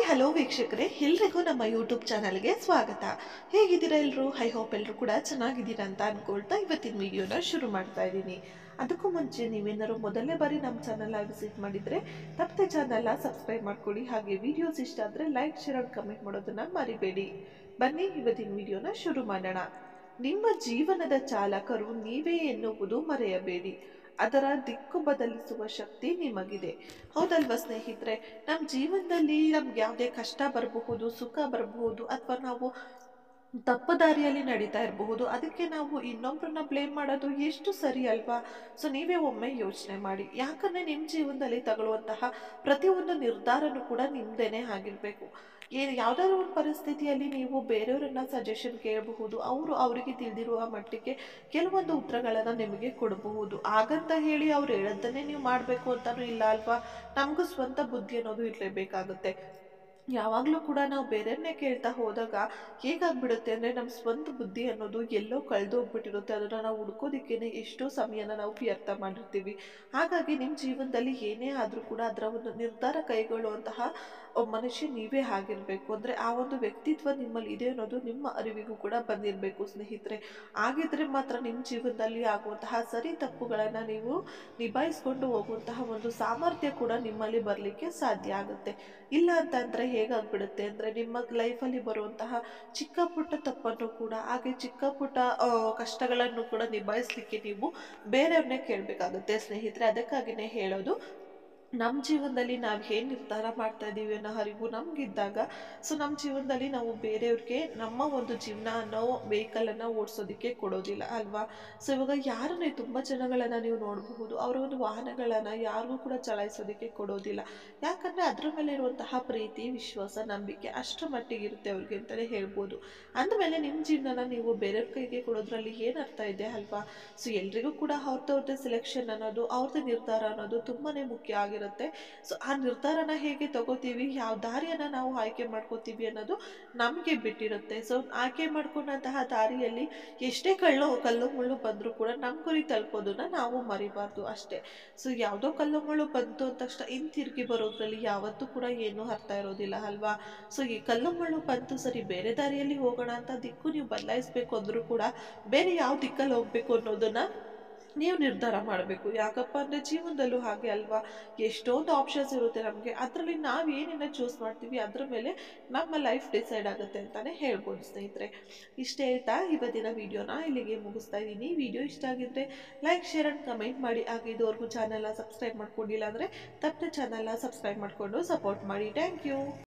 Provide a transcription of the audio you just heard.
hello ವೀಕ್ಷಕರೇ ಎಲ್ರಿಗೂ ನಮ್ಮ ಯೂಟ್ಯೂಬ್ ಚಾನಲ್ಗೆ ಸ್ವಾಗತ ಹೇಗಿದ್ದೀರಾ ಎಲ್ಲರೂ ಐ ಹೋಪ್ ಎಲ್ಲರೂ ಕೂಡ ಚೆನ್ನಾಗಿದ್ದೀರಾ ಅಂತ ಅನ್ಕೊಳ್ತಾ ಇವತ್ತಿನ ವಿಡಿಯೋನ ಶುರು ಮಾಡ್ತಾ ಇದ್ದೀನಿ ಅದಕ್ಕೂ ಮುಂಚೆ ನೀವೇನಾದ್ರು ಮೊದಲನೇ ಬಾರಿ ನಮ್ಮ ಚಾನಲ್ ವಿಸಿಟ್ ಮಾಡಿದರೆ ತಪ್ಪದೆ ಚಾನಲ್ನ ಸಬ್ಸ್ಕ್ರೈಬ್ ಮಾಡ್ಕೊಳ್ಳಿ ಹಾಗೆ ವಿಡಿಯೋಸ್ ಇಷ್ಟ ಆದರೆ ಲೈಕ್ ಶೇರ್ ಅಂಡ್ ಕಮೆಂಟ್ ಮಾಡೋದನ್ನ ಮರಿಬೇಡಿ ಬನ್ನಿ ಇವತ್ತಿನ ವಿಡಿಯೋನ ಶುರು ಮಾಡೋಣ ನಿಮ್ಮ ಜೀವನದ ಚಾಲಕರು ನೀವೇ ಎನ್ನುವುದು ಮರೆಯಬೇಡಿ ಅದರ ದಿಕ್ಕು ಬದಲಿಸುವ ಶಕ್ತಿ ನಿಮಗಿದೆ ಹೌದಲ್ವಾ ಸ್ನೇಹಿತರೆ ನಮ್ಮ ಜೀವನದಲ್ಲಿ ನಮ್ಗೆ ಯಾವುದೇ ಕಷ್ಟ ಬರಬಹುದು ಸುಖ ಬರಬಹುದು ಅಥವಾ ನಾವು ತಪ್ಪು ದಾರಿಯಲ್ಲಿ ನಡೀತಾ ಇರಬಹುದು ಅದಕ್ಕೆ ನಾವು ಇನ್ನೊಬ್ಬರನ್ನ ಬ್ಲೇಮ್ ಮಾಡೋದು ಎಷ್ಟು ಸರಿ ಅಲ್ವಾ ಸೊ ನೀವೇ ಒಮ್ಮೆ ಯೋಚನೆ ಮಾಡಿ ಯಾಕಂದರೆ ನಿಮ್ಮ ಜೀವನದಲ್ಲಿ ತಗೊಳ್ಳುವಂತಹ ಪ್ರತಿಯೊಂದು ನಿರ್ಧಾರನೂ ಕೂಡ ನಿಮ್ಮದೇನೆ ಆಗಿರಬೇಕು ಏನು ಯಾವುದಾದ್ರೂ ಒಂದು ಪರಿಸ್ಥಿತಿಯಲ್ಲಿ ನೀವು ಬೇರೆಯವರನ್ನ ಸಜೆಷನ್ ಕೇಳಬಹುದು ಅವರು ಅವರಿಗೆ ತಿಳಿದಿರುವ ಮಟ್ಟಿಗೆ ಕೆಲವೊಂದು ಉತ್ತರಗಳನ್ನು ನಿಮಗೆ ಕೊಡಬಹುದು ಹಾಗಂತ ಹೇಳಿ ಅವ್ರು ಹೇಳೋದನ್ನೇ ನೀವು ಮಾಡಬೇಕು ಅಂತಲೂ ಇಲ್ಲ ಅಲ್ವಾ ನಮಗೂ ಸ್ವಂತ ಬುದ್ಧಿ ಅನ್ನೋದು ಇರಲೇಬೇಕಾಗುತ್ತೆ ಯಾವಾಗಲೂ ಕೂಡ ನಾವು ಬೇರೆಯವ್ರನ್ನೇ ಕೇಳ್ತಾ ಹೋದಾಗ ಹೇಗಾಗ್ಬಿಡುತ್ತೆ ಅಂದರೆ ನಮ್ಮ ಸ್ವಂತ ಬುದ್ಧಿ ಅನ್ನೋದು ಎಲ್ಲೋ ಕಳೆದು ಹೋಗ್ಬಿಟ್ಟಿರುತ್ತೆ ಅದನ್ನು ನಾವು ಹುಡ್ಕೋದಕ್ಕೇನೆ ಎಷ್ಟೋ ಸಮಯನ ನಾವು ವ್ಯರ್ಥ ಮಾಡಿರ್ತೀವಿ ಹಾಗಾಗಿ ನಿಮ್ಮ ಜೀವನದಲ್ಲಿ ಏನೇ ಆದರೂ ಕೂಡ ಅದರ ಒಂದು ನಿರ್ಧಾರ ಕೈಗೊಳ್ಳುವಂತಹ ಒಬ್ಬ ಮನುಷ್ಯ ನೀವೇ ಆಗಿರಬೇಕು ಅಂದರೆ ಆ ಒಂದು ವ್ಯಕ್ತಿತ್ವ ನಿಮ್ಮಲ್ಲಿ ಇದೆ ಅನ್ನೋದು ನಿಮ್ಮ ಅರಿವಿಗೂ ಕೂಡ ಬಂದಿರಬೇಕು ಸ್ನೇಹಿತರೆ ಆಗಿದ್ರೆ ಮಾತ್ರ ನಿಮ್ಮ ಜೀವನದಲ್ಲಿ ಆಗುವಂತಹ ಸರಿ ತಪ್ಪುಗಳನ್ನು ನೀವು ನಿಭಾಯಿಸ್ಕೊಂಡು ಹೋಗುವಂತಹ ಒಂದು ಸಾಮರ್ಥ್ಯ ಕೂಡ ನಿಮ್ಮಲ್ಲಿ ಬರಲಿಕ್ಕೆ ಸಾಧ್ಯ ಆಗುತ್ತೆ ಇಲ್ಲ ಅಂತಂದರೆ ಹೇಗಾಗ್ಬಿಡುತ್ತೆ ಅಂದರೆ ನಿಮ್ಮ ಲೈಫಲ್ಲಿ ಬರುವಂತಹ ಚಿಕ್ಕ ಪುಟ್ಟ ತಪ್ಪನ್ನು ಕೂಡ ಹಾಗೆ ಚಿಕ್ಕ ಪುಟ್ಟ ಆ, ಕಷ್ಟಗಳನ್ನು ಕೂಡ ನಿಭಾಯಿಸಲಿಕ್ಕೆ ನೀವು ಬೇರೆಯವ್ರನ್ನೇ ಕೇಳಬೇಕಾಗುತ್ತೆ ಸ್ನೇಹಿತರೆ ಅದಕ್ಕಾಗಿಯೇ ಹೇಳೋದು ನಮ್ಮ ಜೀವನದಲ್ಲಿ ನಾವು ಏನು ನಿರ್ಧಾರ ಮಾಡ್ತಾ ಇದ್ದೀವಿ ಅನ್ನೋ ಅರಿವು ನಮಗಿದ್ದಾಗ ಸೊ ನಮ್ಮ ಜೀವನದಲ್ಲಿ ನಾವು ಬೇರೆಯವ್ರಿಗೆ ನಮ್ಮ ಒಂದು ಜೀವನ ಅನ್ನೋ ವೆಹಿಕಲನ್ನು ಓಡಿಸೋದಕ್ಕೆ ಕೊಡೋದಿಲ್ಲ ಅಲ್ವಾ ಸೊ ಇವಾಗ ಯಾರನ್ನೇ ತುಂಬ ಜನಗಳನ್ನು ನೀವು ನೋಡಬಹುದು ಅವರ ಒಂದು ವಾಹನಗಳನ್ನು ಯಾರಿಗೂ ಕೂಡ ಚಲಾಯಿಸೋದಕ್ಕೆ ಕೊಡೋದಿಲ್ಲ ಯಾಕಂದರೆ ಅದ್ರ ಮೇಲೆ ಇರುವಂತಹ ಪ್ರೀತಿ ವಿಶ್ವಾಸ ನಂಬಿಕೆ ಅಷ್ಟರ ಮಟ್ಟಿಗೆ ಇರುತ್ತೆ ಅವ್ರಿಗೆ ಅಂತಲೇ ಹೇಳ್ಬೋದು ಅಂದಮೇಲೆ ನಿಮ್ಮ ಜೀವನನ ನೀವು ಬೇರೆಯವ್ರ ಕೈಗೆ ಕೊಡೋದ್ರಲ್ಲಿ ಏನು ಅರ್ಥ ಇದೆ ಅಲ್ವಾ ಸೊ ಎಲ್ರಿಗೂ ಕೂಡ ಅವ್ರದ್ದು ಸೆಲೆಕ್ಷನ್ ಅನ್ನೋದು ಅವ್ರದ್ದು ನಿರ್ಧಾರ ಅನ್ನೋದು ತುಂಬಾ ಮುಖ್ಯ ಆಗಿರುತ್ತೆ ಸೊ ಆ ನಿರ್ಧಾರನ ಹೇಗೆ ತಗೋತೀವಿ ಯಾವ ದಾರಿಯನ್ನು ನಾವು ಆಯ್ಕೆ ಮಾಡ್ಕೋತೀವಿ ಅನ್ನೋದು ನಮಗೆ ಬಿಟ್ಟಿರುತ್ತೆ ಸೊ ಆಯ್ಕೆ ಮಾಡ್ಕೊಂಡಂತಹ ದಾರಿಯಲ್ಲಿ ಎಷ್ಟೇ ಕಳ್ಳು ಕಲ್ಲು ಮುಳ್ಳು ಬಂದರೂ ಕೂಡ ನಮ್ಮ ಗುರಿ ತಲುಪೋದನ್ನ ನಾವು ಮರಿಬಾರ್ದು ಅಷ್ಟೇ ಸೊ ಯಾವುದೋ ಕಲ್ಲು ಮುಳ್ಳು ಬಂತು ಅಂದ ತಕ್ಷಣ ಹಿಂತಿರುಗಿ ಬರೋದ್ರಲ್ಲಿ ಯಾವತ್ತೂ ಕೂಡ ಏನೂ ಅರ್ಥ ಇರೋದಿಲ್ಲ ಅಲ್ವಾ ಸೊ ಈ ಕಲ್ಲು ಮುಳ್ಳು ಬಂತು ಸರಿ ಬೇರೆ ದಾರಿಯಲ್ಲಿ ಹೋಗೋಣ ಅಂತ ದಿಕ್ಕು ನೀವು ಬದಲಾಯಿಸ್ಬೇಕು ಅಂದರೂ ಕೂಡ ಬೇರೆ ಯಾವ ದಿಕ್ಕಲ್ಲಿ ಹೋಗ್ಬೇಕು ಅನ್ನೋದನ್ನ ನೀವು ನಿರ್ಧಾರ ಮಾಡಬೇಕು ಯಾಕಪ್ಪ ಅಂದರೆ ಜೀವನದಲ್ಲೂ ಹಾಗೆ ಅಲ್ವಾ ಎಷ್ಟೊಂದು ಆಪ್ಷನ್ಸ್ ಇರುತ್ತೆ ನಮಗೆ ಅದರಲ್ಲಿ ನಾವು ಏನೇನ ಚೂಸ್ ಮಾಡ್ತೀವಿ ಅದ್ರ ಮೇಲೆ ನಮ್ಮ ಲೈಫ್ ಡಿಸೈಡ್ ಆಗುತ್ತೆ ಅಂತಲೇ ಹೇಳ್ಬೋದು ಸ್ನೇಹಿತರೆ ಇಷ್ಟೇ ಹೇಳ್ತಾ ಇವತ್ತಿನ ವಿಡಿಯೋನ ಇಲ್ಲಿಗೆ ಮುಗಿಸ್ತಾ ಇದ್ದೀನಿ ವಿಡಿಯೋ ಇಷ್ಟ ಆಗಿದ್ರೆ ಲೈಕ್ ಶೇರ್ ಆ್ಯಂಡ್ ಕಮೆಂಟ್ ಮಾಡಿ ಹಾಗೆ ಇದುವರೆಗೂ ಚಾನಲ್ನ ಸಬ್ಸ್ಕ್ರೈಬ್ ಮಾಡ್ಕೊಂಡಿಲ್ಲ ಅಂದರೆ ತಪ್ಪದೆ ಚಾನಲ್ನ ಸಬ್ಸ್ಕ್ರೈಬ್ ಮಾಡಿಕೊಂಡು ಸಪೋರ್ಟ್ ಮಾಡಿ ಥ್ಯಾಂಕ್ ಯು